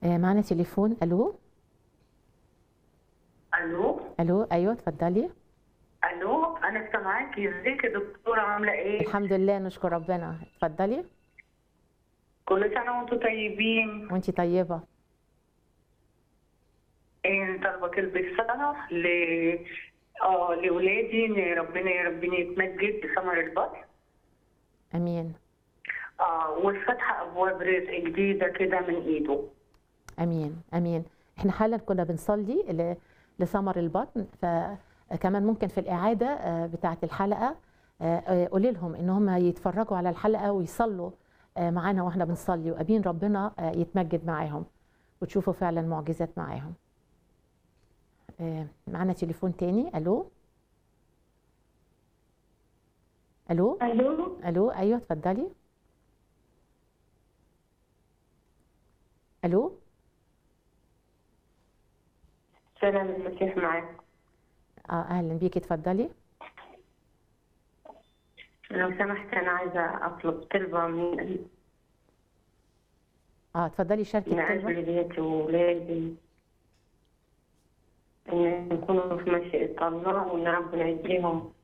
آه، معنا تليفون الو الو الو ايوه اتفضلي الو انا سامعاكي ازيك يا دكتوره عامله ايه الحمد لله نشكر ربنا اتفضلي كل سنه وانتم طيبين وانتي طيبه إيه طالبه كلمه سنه ل اه لاولادي ان ربنا يا ربنا يتمجد بثمر البطن امين اه وفتح ابواب رزق جديده كده من ايده امين امين احنا حالا كنا بنصلي ل- لثمر البطن فكمان ممكن في الاعاده آه، بتاعه الحلقه آه، آه، قولي لهم ان هم يتفرجوا على الحلقه ويصلوا آه، معانا واحنا بنصلي وامين ربنا آه، يتمجد معاهم وتشوفوا فعلا معجزات معاهم آه، معانا تليفون تاني الو الو الو الو ايوه اتفضلي الو سلام المسيح معاك اه اهلا بيكي اتفضلي لو سمحت انا عايزه اطلب طلبه من اه اتفضلي شاركي من الكلمه اجل بيتي واولادي ان يكونوا في مشيئه الله وان ربنا يديهم